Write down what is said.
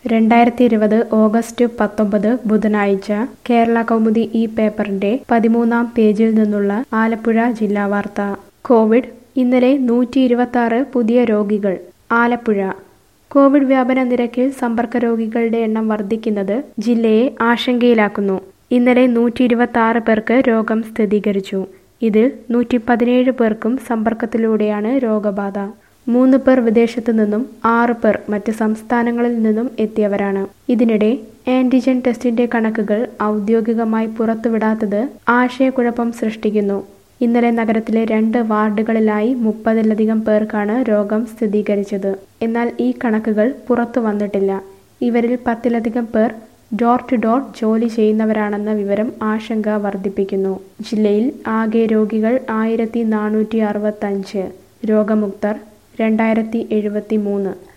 രണ്ടായിരത്തി ഇരുപത് ഓഗസ്റ്റ് പത്തൊമ്പത് ബുധനാഴ്ച കേരള കൗമുദി ഈ പേപ്പറിന്റെ പതിമൂന്നാം പേജിൽ നിന്നുള്ള ആലപ്പുഴ ജില്ലാ വാർത്ത കോവിഡ് ഇന്നലെ നൂറ്റി ഇരുപത്തി ആറ് പുതിയ രോഗികൾ ആലപ്പുഴ കോവിഡ് വ്യാപന നിരക്കിൽ സമ്പർക്ക രോഗികളുടെ എണ്ണം വർദ്ധിക്കുന്നത് ജില്ലയെ ആശങ്കയിലാക്കുന്നു ഇന്നലെ നൂറ്റി ഇരുപത്തി ആറ് പേർക്ക് രോഗം സ്ഥിരീകരിച്ചു ഇതിൽ നൂറ്റി പതിനേഴ് പേർക്കും സമ്പർക്കത്തിലൂടെയാണ് രോഗബാധ മൂന്ന് പേർ വിദേശത്തു നിന്നും ആറ് പേർ മറ്റ് സംസ്ഥാനങ്ങളിൽ നിന്നും എത്തിയവരാണ് ഇതിനിടെ ആന്റിജൻ ടെസ്റ്റിന്റെ കണക്കുകൾ ഔദ്യോഗികമായി പുറത്തുവിടാത്തത് ആശയക്കുഴപ്പം സൃഷ്ടിക്കുന്നു ഇന്നലെ നഗരത്തിലെ രണ്ട് വാർഡുകളിലായി മുപ്പതിലധികം പേർക്കാണ് രോഗം സ്ഥിരീകരിച്ചത് എന്നാൽ ഈ കണക്കുകൾ പുറത്തു വന്നിട്ടില്ല ഇവരിൽ പത്തിലധികം പേർ ഡോർ ടു ഡോർ ജോലി ചെയ്യുന്നവരാണെന്ന വിവരം ആശങ്ക വർദ്ധിപ്പിക്കുന്നു ജില്ലയിൽ ആകെ രോഗികൾ ആയിരത്തി നാനൂറ്റി അറുപത്തഞ്ച് രോഗമുക്തർ രണ്ടായിരത്തി എഴുപത്തി മൂന്ന്